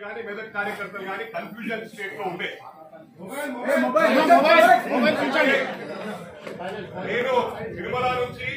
కానీ మెదక్ కార్యకర్తలు కానీ కన్ఫ్యూజన్ స్టేట్ లో ఉండే నేను తిరుమల నుంచి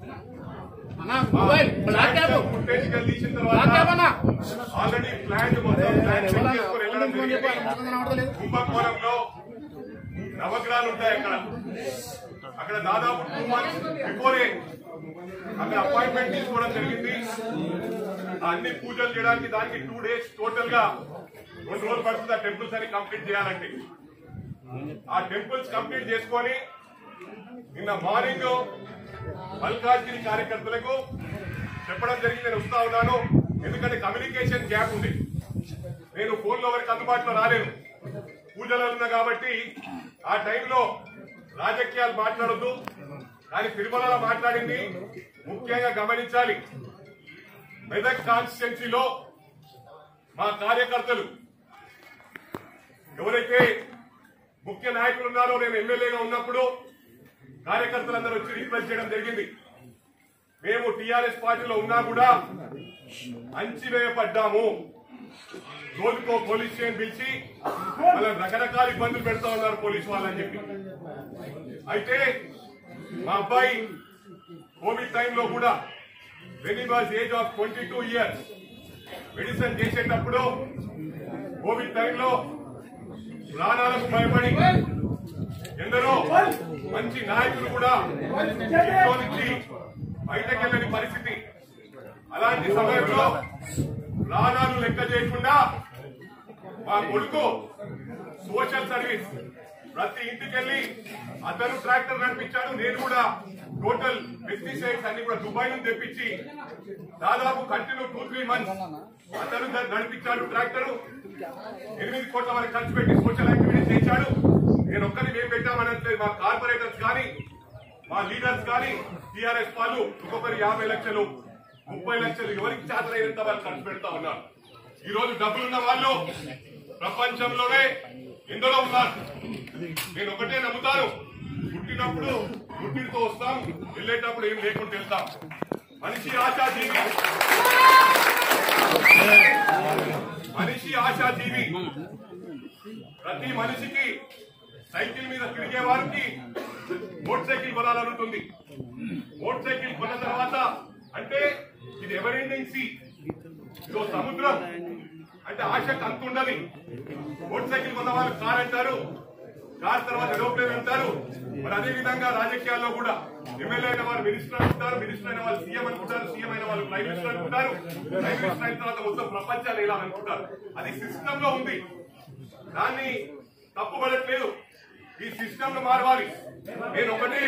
ఫుటేజ్ గా తీసిన తర్వాత ఆల్రెడీ ప్లాన్ మొత్తం ప్లాన్ చెక్ చేసుకొని వెళ్ళడం జరిగింది కుంభకోణంలో నవగ్రహాలు ఉంటాయి అక్కడ అక్కడ దాదాపు టూ మంత్స్ బిఫోరే అక్కడ అపాయింట్మెంట్ తీసుకోవడం జరిగింది ఆ అన్ని పూజలు చేయడానికి దానికి టూ డేస్ టోటల్ గా రెండు రోజులు పడుతుంది ఆ టెంపుల్స్ అని కంప్లీట్ చేయాలంటే ఆ టెంపుల్స్ కంప్లీట్ చేసుకొని నిన్న మార్నింగ్ మల్కాజ్గిరి కార్యకర్తలకు చెప్పడం జరిగింది నేను వస్తా ఉన్నాను ఎందుకంటే కమ్యూనికేషన్ గ్యాప్ ఉంది నేను ఫోన్ లో వరకు అందుబాటులో రాలేను పూజలు ఉన్నా కాబట్టి ఆ టైంలో రాజకీయాలు మాట్లాడొద్దు కానీ తిరుమలలో మాట్లాడింది ముఖ్యంగా గమనించాలి మెదక్ కాన్స్టిట్యున్సీలో మా కార్యకర్తలు ఎవరైతే ముఖ్య నాయకులు ఉన్నారో నేను ఎమ్మెల్యేగా ఉన్నప్పుడు కార్యకర్తలందరూ వచ్చి రిక్వెస్ట్ చేయడం జరిగింది మేము టీఆర్ఎస్ పార్టీలో ఉన్నా కూడా అంచివేయబడ్డాము రోజుకో పోలీస్ స్టేషన్ పిలిచి వాళ్ళ రకరకాల ఇబ్బందులు పెడతా ఉన్నారు పోలీసు వాళ్ళని చెప్పి అయితే మా అబ్బాయి కోవిడ్ టైంలో కూడా when was age of twenty two years medicine చేసేటప్పుడు కోవిడ్ టైంలో ప్రాణాలకు భయపడి ఎందరో మంచి నాయకులు కూడా ఇంట్లో నుంచి బయటకు వెళ్ళని పరిస్థితి అలాంటి సమయంలో ప్రాణాలు లెక్క చేయకుండా మా కొడుకు సోషల్ సర్వీస్ ప్రతి ఇంటికి వెళ్ళి అతను ట్రాక్టర్ నడిపించాడు నేను కూడా టోటల్ పెస్టిసైడ్స్ అన్ని కూడా దుబాయ్ నుంచి తెప్పించి దాదాపు కంటిన్యూ టూ త్రీ మంత్స్ అతను ద- నడిపించాడు ట్రాక్టర్ ఎనిమిది కోట్ల వరకు ఖర్చు పెట్టి సోషల్ యాక్టివిటీస్ చేశాడు నేను ఒక్కరిని మేము పెట్టామనట్లేదు మా కార్పొరేటర్స్ కానీ మా లీడర్స్ కానీ టీఆర్ఎస్ వాళ్ళు ఒక్కొక్కరు యాభై లక్షలు ముప్పై లక్షలు ఎవరికి చేతనైనంత వాళ్ళు ఖర్చు పెడతా ఉన్నారు ఈ రోజు డబ్బులున్న వాళ్ళు ప్రపంచంలోనే ఎందరో ఉన్నారు నేను ఒకటే నమ్ముతాను పుట్టినప్పుడు పుట్టినతో వస్తాం వెళ్ళేటప్పుడు ఏం లేకుండా వెళ్తాం మనిషి ఆశాజీవి మనిషి ఆశాజీవి ప్రతి మనిషికి సైకిల్ మీద తిరిగే వారికి మోటార్ సైకిల్ కొనాలనుంటుంది మోటార్ సైకిల్ కొన్న తర్వాత అంటే ఇది ఎవర్ ఎండింగ్ సీ ఇదో సముద్రం అంటే ఆశకు అంత ఉండదు మోటార్ సైకిల్ కొన్న వాళ్ళు కార్ అంటారు కార్ తర్వాత ఏరోప్లేన్ అంటారు మరి అదే విధంగా రాజకీయాల్లో కూడా ఎమ్మెల్యే అయిన వాళ్ళు మినిస్టర్ అనుకుంటారు మినిస్టర్ అయిన వాళ్ళు సీఎం అనుకుంటారు సీఎం అయిన వాళ్ళు ప్రైమ్ మినిస్టర్ అనుకుంటారు ప్రైమ్ మినిస్టర్ అయిన తర్వాత మొత్తం ప్రపంచాన్ని ఇలా అనుకుంటారు అది సిస్టమ్ లో ఉంది దాన్ని తప్పుపడట్లేదు ఈ సిస్టమ్ ను మారవాలి నేను ఒకటే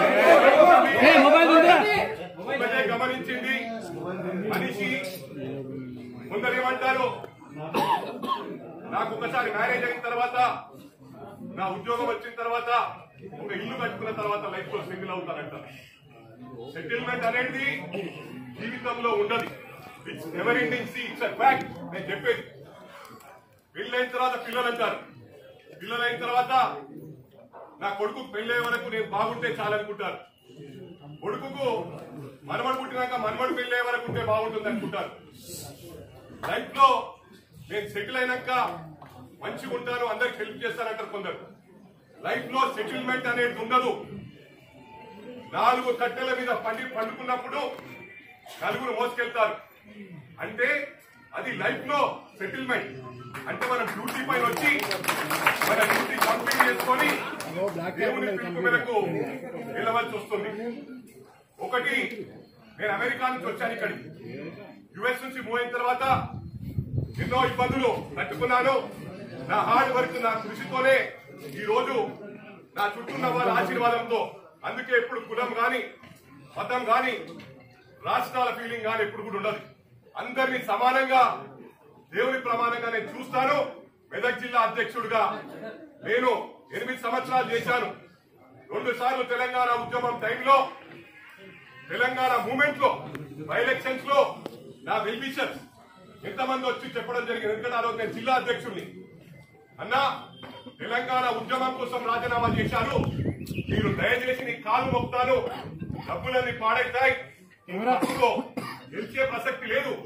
ఒకటే గమనించింది మనిషి ముందరేమంటారు నాకు ఒకసారి మ్యారేజ్ అయిన తర్వాత నా ఉద్యోగం వచ్చిన తర్వాత ఒక ఇల్లు కట్టుకున్న తర్వాత లైఫ్ లో సెటిల్ అవుతానంట సెటిల్మెంట్ అనేది జీవితంలో ఉండదు it's ever ending see it's fact నేను చెప్పేది పెళ్ళైన తర్వాత పిల్లలు అంటారు పిల్లలైన తర్వాత నా కొడుకు పెళ్ళే వరకు నేను బాగుంటే చాలనుకుంటారు కొడుకుకు మనవడు పుట్టినాక మనవడు పెళ్ళే వరకు ఉంటే బాగుంటుంది అనుకుంటారు లైఫ్ లో నేను సెటిల్ అయినాక మంచిగా ఉంటాను అందరికి హెల్ప్ చేస్తానంటారు కొందరు లైఫ్ లో సెటిల్మెంట్ అనేది ఉండదు నాలుగు కట్టెల మీద పండి పండుకున్నప్పుడు నలుగురు మోసుకెళ్తారు అంటే అది లైఫ్ లో సెటిల్మెంట్ అంటే మనం డ్యూటీ పైన వచ్చి మన డ్యూటీ కంప్లీట్ చేసుకొని దేవుని పిలుపు మేరకు వెళ్ళవలసి వస్తుంది ఒకటి నేను అమెరికా నుంచి వచ్చాను ఇక్కడికి యుఎస్ నుంచి మూవ్ అయిన తర్వాత ఎన్నో ఇబ్బందులు తట్టుకున్నాను నా హార్డ్ వర్క్ నా కృషితోనే ఈ రోజు నా చుట్టూ ఉన్న వాళ్ళ ఆశీర్వాదంతో అందుకే ఎప్పుడు కులం గాని మతం గాని రాష్ట్రాల ఫీలింగ్ గాని ఎప్పుడు కూడా ఉండదు అందరినీ సమానంగా దేవుని ప్రమాణంగా నేను చూస్తాను మెదక్ జిల్లా అధ్యక్షుడిగా నేను ఎనిమిది సంవత్సరాలు చేశాను రెండు సార్లు తెలంగాణ ఉద్యమం టైంలో తెలంగాణ మూమెంట్ లో బై ఎలక్షన్స్ లో నా వెల్ విషర్స్ ఎంతమంది వచ్చి చెప్పడం జరిగింది ఎందుకంటే ఆ రోజు నేను జిల్లా అధ్యక్షుడిని అన్నా తెలంగాణ ఉద్యమం కోసం రాజీనామా చేశారు మీరు దయచేసి నీ కాలు మొక్తాను డబ్బులన్నీ పాడైతాయి ఈ డబ్బుతో గెలిచే ప్రసక్తి లేదు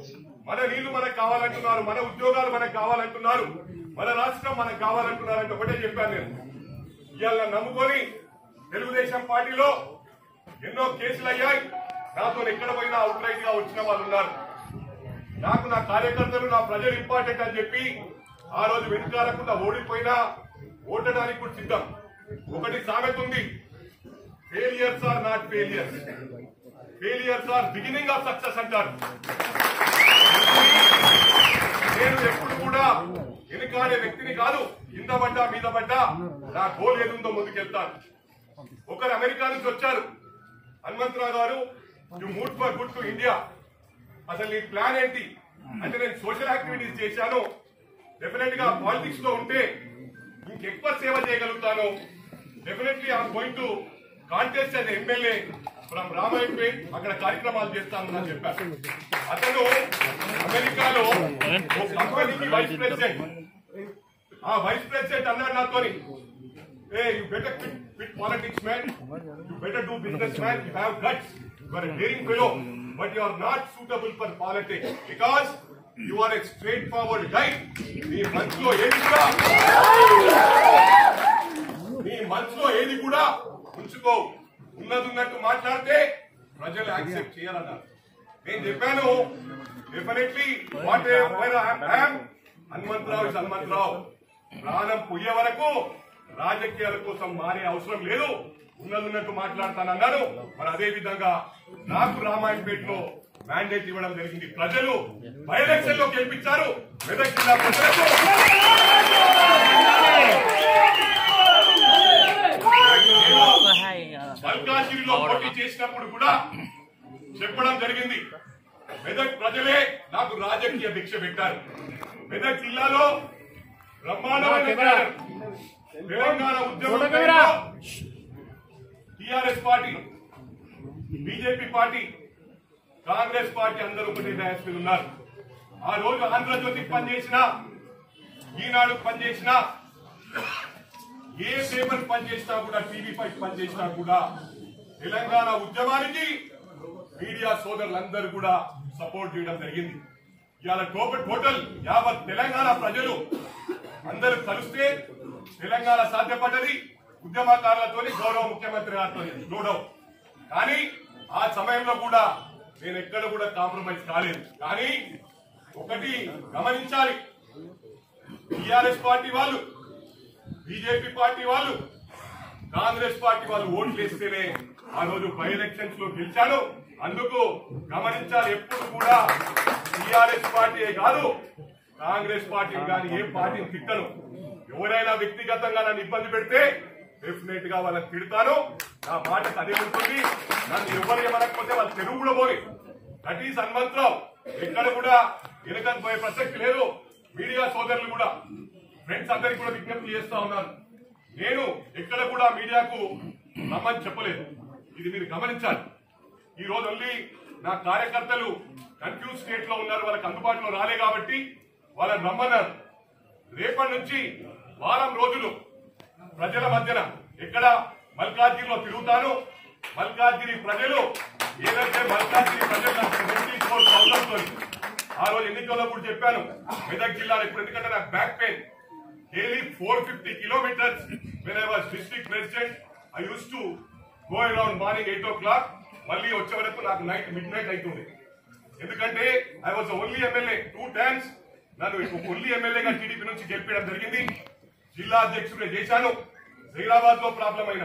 మన నీళ్లు మనకు కావాలంటున్నారు మన ఉద్యోగాలు మనకు కావాలంటున్నారు మన రాష్ట్రం మనకు కావాలంటున్నారు అంటే ఒకటే చెప్పాను నేను ఇవాళ నమ్ముకొని తెలుగుదేశం పార్టీలో ఎన్నో కేసులు అయ్యాయి నాతో ఎక్కడ పోయినా అవుట్ రైట్ గా వచ్చిన వాళ్ళు ఉన్నారు నాకు నా కార్యకర్తలు నా ప్రజలు ఇంపార్టెంట్ అని చెప్పి ఆ రోజు వెనుకాలకుండా ఓడిపోయినా ఓటడానికి కూడా సిద్ధం ఒకటి సామెత ఉంది failures are not failures failures are beginning of success అంటారు నేను ఎప్పుడు కూడా వెనుకాడే వ్యక్తిని కాదు కింద పడ్డా మీద పడ్డా నా గోల్ ఏదుందో ముందుకెళ్తాను ఒకరు అమెరికా నుంచి వచ్చారు Hanumantharao garu you moved for good to India అసలు నీ ప్లాన్ ఏంటి అంటే నేను సోషల్ యాక్టివిటీస్ చేశాను డెఫినెట్ గా పాలిటిక్స్ లో ఉంటే ఇంకెక్కువ సేవ చేయగలుగుతాను definitely I'm going to contest as MLA from Ramayanpet అక్కడ కార్యక్రమాలు చేస్తాను అని చెప్పారు అతను అమెరికాలో ఒక కంపెనీకి వైస్ ప్రెసిడెంట్ ఆ వైస్ ప్రెసిడెంట్ అన్నాడు నాతోని hey you better fit fit politics man you better do business man you have guts you are daring fellow but you are not suitable for politics because you are a straight forward guy నీ మనసులో ఏది కూడా నీ మనసులో ఏది కూడా ఉంచుకో ఉన్నది ఉన్నట్టు మాట్లాడితే ప్రజలు యాక్సెప్ట్ చేయాలన్నారు నేను చెప్పాను definitely what Hanumantharao is Hanumantharao ప్రాణం పొయ్యే వరకు రాజకీయాల కోసం మారే అవసరం లేదు ఉన్నది ఉన్నట్టు మాట్లాడతానన్నాను మరి అదే విధంగా నాకు రామాయణపేటలో మ్యాండేట్ ఇవ్వడం జరిగింది ప్రజలు బై ఎలక్షన్ లో గెలిపించారు మెదక్ జిల్లా ప్రజలకు మల్కాజిగిరిలో పోటీ చేసినప్పుడు కూడా చెప్పడం జరిగింది మెదక్ ప్రజలే నాకు రాజకీయ భిక్ష పెట్టారు మెదక్ జిల్లాలో బ్రహ్మాండమైన క్యాడర్. తెలంగాణ ఉద్యమం TRS party BJP party Congress party అందరూ ఒకటి డయాస్ మీద ఉన్నారు ఆ రోజు ఆంధ్రజ్యోతి పనిచేసిన ఈనాడు పనిచేసిన ఏ పేపర్ పనిచేసినా కూడా టీవీ పై పనిచేసినా కూడా తెలంగాణ ఉద్యమానికి మీడియా సోదరులందరూ కూడా సపోర్ట్ చేయడం జరిగింది ఇవాళ టోటల్ టోటల్ యావత్ తెలంగాణ ప్రజలు అందరూ కలిస్తే తెలంగాణ సాధ్యపడ్డది ఉద్యమకారులతో గౌరవ ముఖ్యమంత్రి గారితో నో కానీ ఆ సమయంలో కూడా నేను ఎక్కడ కూడా కాంప్రమైజ్ కాలేదు కానీ ఒకటి గమనించాలి టిఆర్ఎస్ పార్టీ వాళ్ళు బీజేపీ పార్టీ వాళ్ళు కాంగ్రెస్ పార్టీ వాళ్ళు ఓట్లు వేస్తేనే ఆ రోజు బై ఎలక్షన్స్ లో గెలిచాను అందుకు గమనించాలి ఎప్పుడు కూడా టిఆర్ఎస్ పార్టీ కాదు కాంగ్రెస్ పార్టీ కానీ ఏ పార్టీని తిట్టను ఎవరైనా వ్యక్తిగతంగా నన్ను ఇబ్బంది పెడితే డెఫినెట్ గా వాళ్ళని తిడతాను నా మాటకు అదే ఉంటుంది నన్ను ఎవరు ఏమనకపోతే వాళ్ళు తెలుగు కూడా పోని దట్ ఈస్ హనుమంతరావు ఎక్కడ కూడా వెనకకు పోయే ప్రసక్తి లేదు మీడియా సోదరులు కూడా ఫ్రెండ్స్ అందరికి కూడా విజ్ఞప్తి చేస్తా ఉన్నారు నేను ఎక్కడ కూడా మీడియాకు రమ్మని చెప్పలేదు ఇది మీరు గమనించాలి ఈ రోజు ఓన్లీ నా కార్యకర్తలు కన్ఫ్యూజ్ స్టేట్ లో ఉన్నారు వాళ్ళకి అందుబాటులో రాలే కాబట్టి వాళ్ళని రమ్మన్నారు రేపటి నుంచి వారం రోజులు ప్రజల మధ్యన ఎక్కడ మల్కాజ్గిరిలో తిరుగుతాను మల్కాజ్గిరి ప్రజలు ఏదైతే మల్కాజ్గిరి ప్రజలు నాకు ట్వంటీ ఫోర్ థౌసండ్ తోని ఆ రోజు ఎన్నికల్లో కూడా చెప్పాను మెదక్ జిల్లాలో ఇప్పుడు ఎందుకంటే నాకు back pain daily four fifty kilometres when I was district president I use to go around morning eight o'clock మళ్ళీ వచ్చే వరకు నాకు నైట్ మిడ్ నైట్ అవుతుంది ఎందుకంటే I was only MLA two times నన్ను ఓన్లీ ఎమ్మెల్యేగా టీడీపీ నుంచి గెలిపించడం జరిగింది జిల్లా అధ్యక్షుడిగా చేశాను హైదరాబాద్ లో ప్రాబ్లం అయినా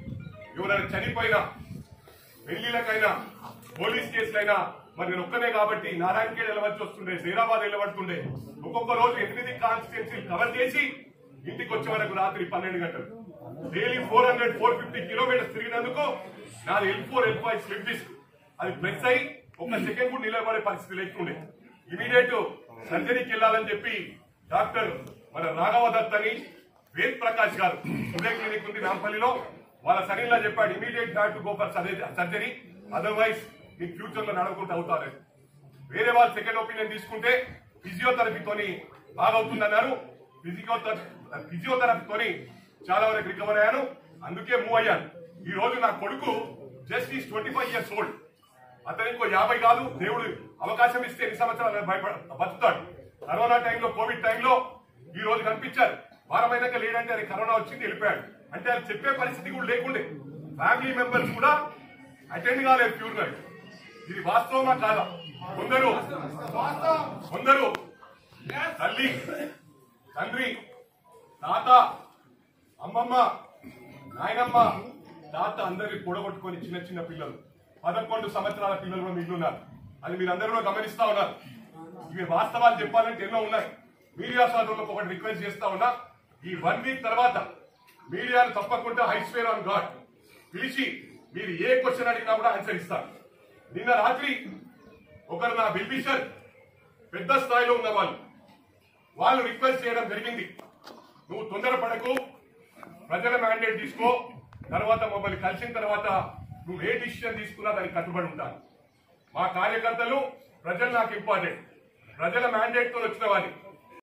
ఎవరైనా చనిపోయినా పెళ్లిళ్ళకైనా పోలీస్ కేసులైనా మరి నేను ఒక్కనే కాబట్టి నారాయణఖేడ్ వెళ్ళవలసి వస్తుండే హైదరాబాద్ వెళ్ళబడుతుండే ఒక్కొక్క రోజు ఎనిమిది కాన్స్టిట్యున్సీలు కవర్ చేసి ఇంటికి వచ్చే వరకు రాత్రి పన్నెండు గంటలు daily four hundred four fifty kilometres తిరిగినందుకు నాది L four L five slip disc అది ప్రెస్ అయి ఒక సెకండ్ కూడా నిలబడే పరిస్థితి లేకుండే ఇమీడియట్ సర్జరీకి వెళ్ళాలని చెప్పి డాక్టర్ మన రాఘవ దత్ అని వేద్ ప్రకాష్ గారు ఉదయ క్లినిక్ ఉంది నాంపల్లిలో వాళ్ళ సరిగ్గా చెప్పాడు immediate that to go for surgery otherwise మీ ఫ్యూచర్ లో నడవకుండా అవుతారు వేరే వాళ్ళు సెకండ్ ఒపీనియన్ తీసుకుంటే ఫిజియోథెరపీతోని బాగవుతుందన్నారు ఫిజియోథెరపీ ఫిజియోథెరపీతోని చాలా వరకు రికవర్ అయ్యాను అందుకే మూవ్ అయ్యాను ఈ రోజు నా కొడుకు just is twenty five years old అతను ఇంకో యాభై కాదు దేవుడు అవకాశం ఇస్తే ఎన్ని సంవత్సరాలు భయపడ బతుకుతాడు కరోనా టైంలో కోవిడ్ టైంలో ఈ రోజు కనిపించారు వారమైనాక లేడంటే అది కరోనా వచ్చింది వెళ్ళిపోయాడు అంటే అది చెప్పే పరిస్థితి కూడా లేకుండే ఫ్యామిలీ మెంబర్స్ కూడా అటెండ్ కాలేదు ప్యూర్ గా ఇది వాస్తవమా కాదా కొందరు కొందరు తల్లి తండ్రి తాత అమ్మమ్మ నాయనమ్మ తాత అందరికి కూడగొట్టుకొని చిన్న చిన్న పిల్లలు పదకొండు సంవత్సరాల పిల్లలు కూడా మిగిలిన్నారు అది మీరందరూ కూడా గమనిస్తా ఉన్నారు ఇవి వాస్తవాలు చెప్పాలంటే ఎన్నో ఉన్నాయి మీడియా సోదరులకు ఒకటి రిక్వెస్ట్ చేస్తా ఉన్నా ఈ వన్ వీక్ తర్వాత మీడియాను తప్పకుండా హైస్వేర్ ఆన్ గాడ్ పిలిచి మీరు ఏ క్వశ్చన్ అడిగినా కూడా ఆన్సర్ ఇస్తారు నిన్న రాత్రి ఒకరు నా బిల్బిషర్ పెద్ద స్థాయిలో ఉన్న వాళ్ళు వాళ్ళు రిక్వెస్ట్ చేయడం జరిగింది నువ్వు తొందరపడకు ప్రజల మ్యాండేట్ తీసుకో తర్వాత మమ్మల్ని కలిసిన తర్వాత నువ్వు ఏ డిసిషన్ తీసుకున్నా దానికి కట్టుబడి ఉంటాను మా కార్యకర్తలు ప్రజలు నాకు ఇంపార్టెంట్ ప్రజల మ్యాండేట్ తో వచ్చిన వాడిని